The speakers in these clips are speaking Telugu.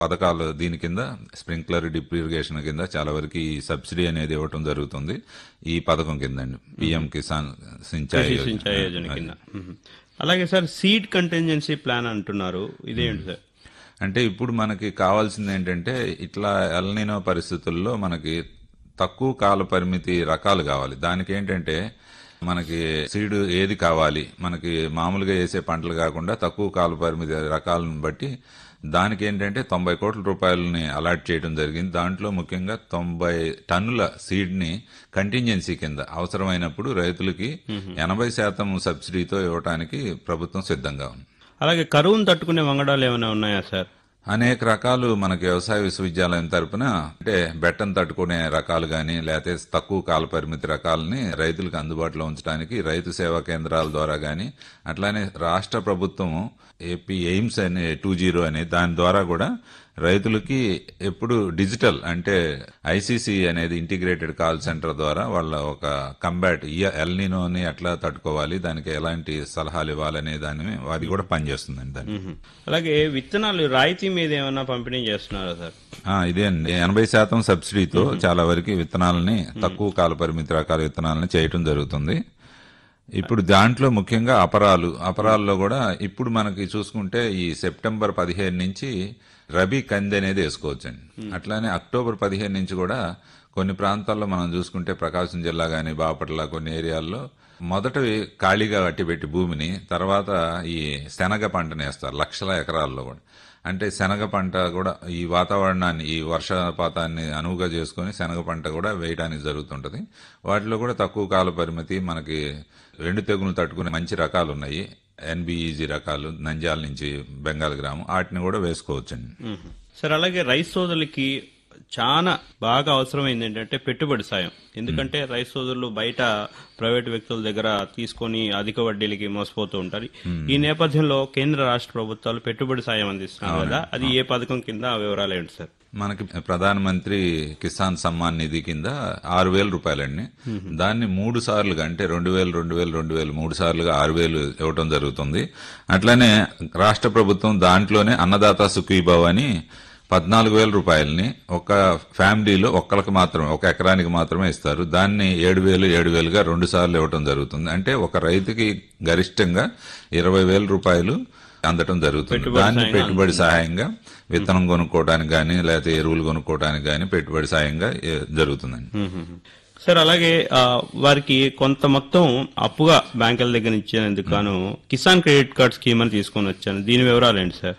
పథకాలు దీని కింద స్ప్రింక్లర్ డిప్ ఇరిగేషన్ కింద చాలా వరకు ఈ సబ్సిడీ అనేది ఇవ్వటం జరుగుతుంది ఈ పథకం కింద అండి పిఎం కిసాన్ సించాయి కృషి యోజన. సించాయి యోజన కింద మ్మ్. అలాగే సార్ సీడ్ కంటింజెన్సీ ప్లాన్ అంటున్నారు ఇదేంటి సార్ అంటే ఇప్పుడు మనకి కావాల్సింది ఏంటంటే ఇట్లా ఎల్నినో పరిస్థితుల్లో మనకి తక్కువ కాల పరిమితి రకాలు కావాలి దానికి ఏంటంటే మనకి సీడ్ ఏది కావాలి మనకి మామూలుగా వేసే పంటలు కాకుండా తక్కువ కాల పరిమితి రకాలను బట్టి దానికి ఏంటంటే తొంభై కోట్ల రూపాయలని అలాట్ చేయడం జరిగింది దాంట్లో ముఖ్యంగా తొంభై టన్నుల సీడ్ ని కంటింజెన్సీ కింద అవసరమైనప్పుడు రైతులకి ఎనభై శాతం సబ్సిడీతో ఇవ్వడానికి ప్రభుత్వం సిద్ధంగా ఉంది అలాగే కరువును తట్టుకునే వంగడాలు ఏమైనా ఉన్నాయా సార్ అనేక రకాలు మనకి వ్యవసాయ విశ్వవిద్యాలయం తరపున అంటే బెట్టను తట్టుకునే రకాలు గాని లేకపోతే తక్కువ కాల పరిమితి రకాలని రైతులకు అందుబాటులో ఉంచడానికి రైతు సేవా కేంద్రాల ద్వారా గాని అట్లానే రాష్ట్ర ప్రభుత్వం ఏపీ ఎయిమ్స్ అనే టూ జీరో అనే దాని ద్వారా కూడా రైతులకి ఎప్పుడు డిజిటల్ అంటే ఐసీసీ అనేది ఇంటిగ్రేటెడ్ కాల్ సెంటర్ ద్వారా వాళ్ళ ఒక కంబాట్ ఎల్నినోని ఎట్లా తట్టుకోవాలి దానికి ఎలాంటి సలహాలు ఇవ్వాలనే దాని అది కూడా పనిచేస్తుందండి దాన్ని మ్మ్. అలాగే విత్తనాలు రాయితీ మీద ఏమైనా పంపిణీ చేస్తున్నారా సార్ ఆ, ఇదే అండి ఎనభై శాతం సబ్సిడీతో చాలా వరకు విత్తనాలని తక్కువ కాల పరిమితి రకాల విత్తనాలని చేయటం జరుగుతుంది ఇప్పుడు దాంట్లో ముఖ్యంగా అపరాలు అపరాల్లో కూడా ఇప్పుడు మనకి చూసుకుంటే ఈ సెప్టెంబర్ పదిహేను నుంచి రబీ కంది అనేది వేసుకోవచ్చండి అట్లానే అక్టోబర్ పదిహేను నుంచి కూడా కొన్ని ప్రాంతాల్లో మనం చూసుకుంటే ప్రకాశం జిల్లా గాని బాపట్ల కొన్ని ఏరియాల్లో మొదట ఖాళీగా అట్టిపెట్టి భూమిని తర్వాత ఈ శనగ పంటని వేస్తారు లక్షల ఎకరాల్లో కూడా అంటే శనగ పంట కూడా ఈ వాతావరణాన్ని ఈ వర్షపాతాన్ని అనువుగా చేసుకుని శనగ పంట కూడా వేయడానికి జరుగుతుంటది వాటిలో కూడా తక్కువ కాల పరిమితి మనకి రెండు తెగులు తట్టుకునే మంచి రకాలు ఉన్నాయి ఎన్బిఈజీ రకాలు నంద్యాల నుంచి బెంగాల్ గ్రామం వాటిని కూడా వేసుకోవచ్చండి మ్మ్. సార్ అలాగే రైతు సోదరులకి చాలా బాగా అవసరమైంది ఏంటంటే పెట్టుబడి సాయం ఎందుకంటే రైతు సోదరులు బయట ప్రైవేట్ వ్యక్తుల దగ్గర తీసుకొని అధిక వడ్డీలకి మోసపోతూ ఉంటారు ఈ నేపథ్యంలో కేంద్ర రాష్ట్ర ప్రభుత్వాలు పెట్టుబడి సాయం అందిస్తున్నారు కదా అది ఏ పథకం కింద ఆ వివరాలు ఏంటి సార్ మనకి ప్రధానమంత్రి కిసాన్ సమ్మాన్ నిధి కింద ఆరు వేల రూపాయలండి దాన్ని మూడు సార్లుగా అంటే రెండు వేలు రెండు వేలు రెండు వేలు మూడు సార్లుగా ఆరు వేలు ఇవ్వటం జరుగుతుంది అట్లనే రాష్ట్ర ప్రభుత్వం దాంట్లోనే అన్నదాత సుఖీభావ్ అని పద్నాలుగు వేల రూపాయలని ఒక ఫ్యామిలీలో ఒక్కరికి మాత్రమే ఒక ఎకరానికి మాత్రమే ఇస్తారు దాన్ని ఏడు వేలు ఏడు వేలుగా రెండు సార్లు ఇవ్వటం జరుగుతుంది అంటే ఒక రైతుకి గరిష్టంగా ఇరవై వేల రూపాయలు అందటం జరుగుతుంది దాన్ని పెట్టుబడి సహాయంగా విత్తనం కొనుక్కోవడానికి గానీ లేకపోతే ఎరువులు కొనుక్కోవడానికి గానీ పెట్టుబడి సాయంగా ఏ, జరుగుతుందండి సార్ అలాగే ఆ, వారికి కొంత మొత్తం అప్పుగా బ్యాంకుల దగ్గర ఇచ్చేందుకు గాను కిసాన్ క్రెడిట్ కార్డ్ స్కీమ్ అని తీసుకొని వచ్చాను దీని వివరాలు ఏంటి సార్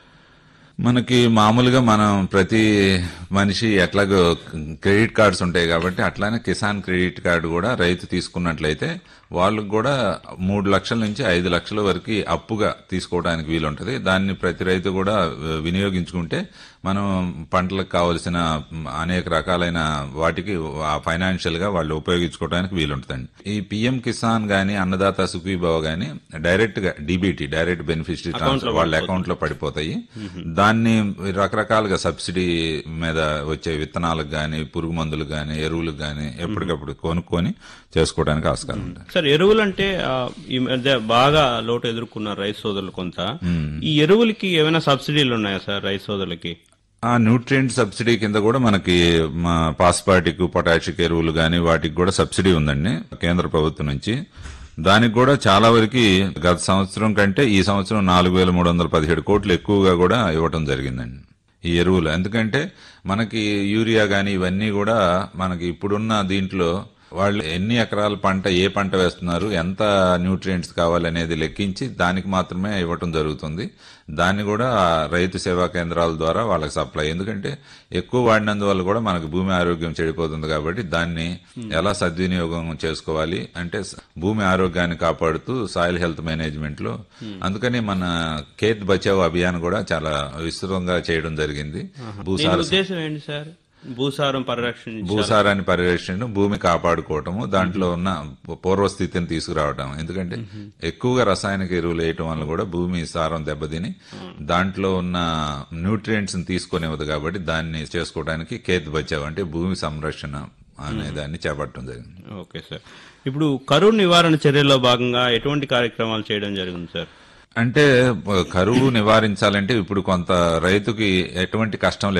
మనకి మామూలుగా మనం ప్రతి మనిషి ఎట్లాగో క్రెడిట్ కార్డ్స్ ఉంటాయి కాబట్టి అట్లానే కిసాన్ క్రెడిట్ కార్డు కూడా రైతు తీసుకున్నట్లయితే వాళ్ళకు కూడా మూడు లక్షల నుంచి ఐదు లక్షల వరకు అప్పుగా తీసుకోవడానికి వీలుంటది దాన్ని ప్రతి రైతు కూడా వినియోగించుకుంటే మనం పంటలకు కావలసిన అనేక రకాలైన వాటికి ఫైనాన్షియల్ గా వాళ్ళు ఉపయోగించుకోవడానికి వీలుంటుందండి ఈ పిఎం కిసాన్ గాని అన్నదాత సుఖీభావ గాని డైరెక్ట్ గా డిబిటి డైరెక్ట్ బెనిఫిషరీ ట్రాన్స్ఫర్ వాళ్ళ అకౌంట్ లో పడిపోతాయి దాన్ని రకరకాలుగా సబ్సిడీ మీద వచ్చే విత్తనాలకు గాని పురుగు మందులకు గాని ఎరువులకు గాని ఎప్పటికప్పుడు కొనుక్కొని చేసుకోవడానికి ఆస్కారం ఉంటుంది సార్ ఎరువులు అంటే ఆ, ఈ మధ్య బాగా లోటు ఎదుర్కొన్నారు రైతు సోదరులు కొంత ఈ ఎరువులకి ఏమైనా సబ్సిడీలు ఉన్నాయా సార్ రైతు సోదరులకి ఆ న్యూట్రియంట్ సబ్సిడీ కింద కూడా మనకి మా పాస్పాటిక్ పొటాషిక్ ఎరువులు గాని వాటికి కూడా సబ్సిడీ ఉందండి కేంద్ర ప్రభుత్వం నుంచి దానికి కూడా చాలా వరకు గత సంవత్సరం కంటే ఈ సంవత్సరం నాలుగు వేల మూడు వందల పదిహేడు కోట్లు ఎక్కువగా కూడా ఇవ్వటం జరిగిందండి ఈ ఎరువులు ఎందుకంటే మనకి యూరియా గాని ఇవన్నీ కూడా మనకి ఇప్పుడున్న దీంట్లో వాళ్ళు ఎన్ని ఎకరాల పంట ఏ పంట వేస్తున్నారు ఎంత న్యూట్రియంట్స్ కావాలనేది లెక్కించి దానికి మాత్రమే ఇవ్వటం జరుగుతుంది దాన్ని కూడా ఆ రైతు సేవా కేంద్రాల ద్వారా వాళ్ళకి సప్లై ఎందుకంటే ఎక్కువ వాడినందువల్ల కూడా మనకు భూమి ఆరోగ్యం చెడిపోతుంది కాబట్టి దాన్ని ఎలా సద్వినియోగం చేసుకోవాలి అంటే స- భూమి ఆరోగ్యాన్ని కాపాడుతూ సాయిల్ హెల్త్ మేనేజ్మెంట్ లో అందుకని మన ఖేత్ బచావ్ అభియాన్ కూడా చాలా విస్తృతంగా చేయడం జరిగింది దీని భూసార ఉద్దేశం ఏంటి సార్ భూసారం పరిరక్షణ భూసారాన్ని పరిరక్షణ భూమి కాపాడుకోవటము దాంట్లో ఉన్న పూర్వస్థితిని తీసుకురావటం ఎందుకంటే ఎక్కువగా రసాయనిక ఎరువులు వేయటం వల్ల కూడా భూమి సారం దెబ్బతిని దాంట్లో ఉన్న న్యూట్రియంట్స్ ని తీసుకునేవద్దు కాబట్టి దాన్ని చేసుకోవడానికి కేత్ బచావ్ అంటే భూమి సంరక్షణ అనే దాన్ని చేపట్టడం జరిగింది ఓకే సార్ ఇప్పుడు కరువు నివారణ చర్యల్లో భాగంగా ఎటువంటి కార్యక్రమాలు చేయడం జరిగింది సార్ అంటే కరువు నివారించాలంటే ఇప్పుడు కొంత రైతుకి ఎటువంటి కష్టం